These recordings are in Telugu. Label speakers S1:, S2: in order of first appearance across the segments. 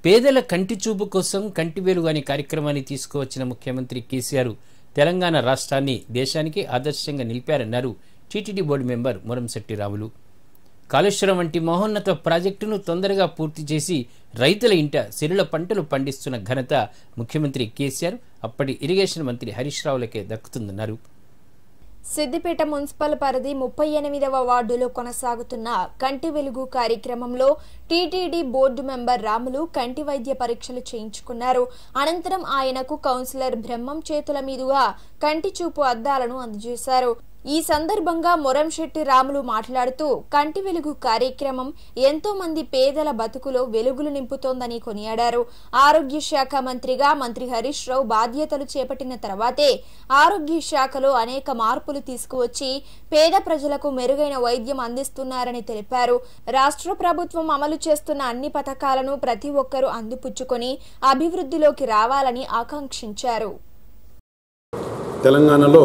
S1: పేదల కంటి చూపు కోసం కంటి వెలుగు అనే కార్యక్రమాన్ని తీసుకువచ్చిన ముఖ్యమంత్రి కేసీఆర్ తెలంగాణ రాష్ట్రాన్ని దేశానికి ఆదర్శంగా నిలిపారన్నారు TTD board member Muramshetti Ramulu Kaleshwaram వంటి మహోన్నత ప్రాజెక్టును తొందరగా పూర్తి చేసి రైతుల ఇంట సిరుల పంటలు పండిస్తున్న ఘనత ముఖ్యమంత్రి కేసీఆర్ అప్పటి ఇరిగేషన్ మంత్రి హరీష్ రావులకే దక్కుతుందన్నారు
S2: సిద్దిపేట మున్సిపల్ పరిధి ముప్పై ఎనిమిదవ వార్డులో కొనసాగుతున్న కంటి వెలుగు కార్యక్రమంలో టీటీడీ బోర్డు మెంబర్ రాములు కంటి వైద్య పరీక్షలు చేయించుకున్నారు అనంతరం ఆయనకు కౌన్సిలర్ బ్రహ్మం చేతుల మీదుగా కంటి చూపు అద్దాలను అందజేశారు ఈ సందర్భంగా మొరంశెట్టి రాములు మాట్లాడుతూ కంటి వెలుగు కార్యక్రమం ఎంతో మంది పేదల బతుకులో వెలుగులు నింపుతోందని కొనియాడారు ఆరోగ్య శాఖ మంత్రిగా మంత్రి హరీష్ రావు బాధ్యతలు చేపట్టిన తర్వాతే ఆరోగ్య శాఖలో అనేక మార్పులు తీసుకువచ్చి పేద ప్రజలకు మెరుగైన వైద్యం అందిస్తున్నారని తెలిపారు రాష్ట్ర ప్రభుత్వం అమలు చేస్తున్న అన్ని పథకాలను ప్రతి ఒక్కరూ అందిపుచ్చుకొని అభివృద్ధిలోకి రావాలని ఆకాంక్షించారు
S3: తెలంగాణలో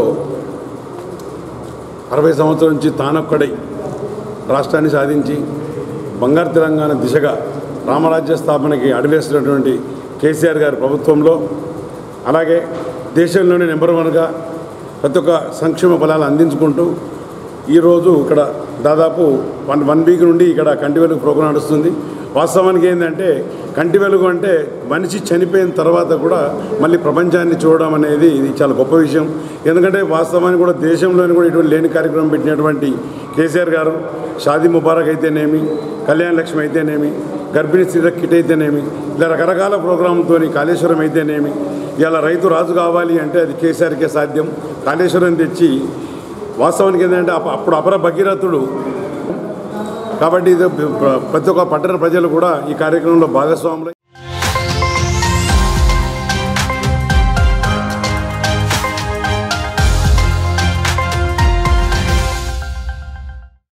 S3: అరవై సంవత్సరం నుంచి తానొక్కడై రాష్ట్రాన్ని సాధించి బంగారు తెలంగాణ దిశగా రామరాజ్య స్థాపనకి అడివేస్తున్నటువంటి కేసీఆర్ గారి ప్రభుత్వంలో అలాగే దేశంలోనే నెంబర్ వన్గా ప్రతి ఒక్క సంక్షేమ ఫలాలు అందించుకుంటూ ఈరోజు ఇక్కడ దాదాపు వన్ వన్ వీక్ నుండి ఇక్కడ కంటి వెలుగు ప్రోగ్రాం నడుస్తుంది వాస్తవానికి ఏంటంటే కంటి వెలుగు అంటే మనిషి చనిపోయిన తర్వాత కూడా మళ్ళీ ప్రపంచాన్ని చూడడం అనేది ఇది చాలా గొప్ప విషయం ఎందుకంటే వాస్తవానికి కూడా దేశంలోని కూడా ఇటువంటి లేని కార్యక్రమం పెట్టినటువంటి కేసీఆర్ గారు షాదీ ముబారక్ అయితేనేమి కళ్యాణ లక్ష్మి అయితేనేమి గర్భిణీ స్త్రీల కిట్ అయితేనేమి ఇలా రకరకాల ప్రోగ్రాంతో కాళేశ్వరం అయితేనేమి ఇలా రైతు రాజు కావాలి అంటే అది కేసీఆర్కే సాధ్యం కాళేశ్వరం తెచ్చి వాస్తవానికి ఏంటంటే అప్ప- అప్పుడు అపర భగీరథుడు కాబట్టి ఇది ప్రతి ఒక్క పట్టణ ప్రజలు కూడా ఈ కార్యక్రమంలో భాగస్వాములు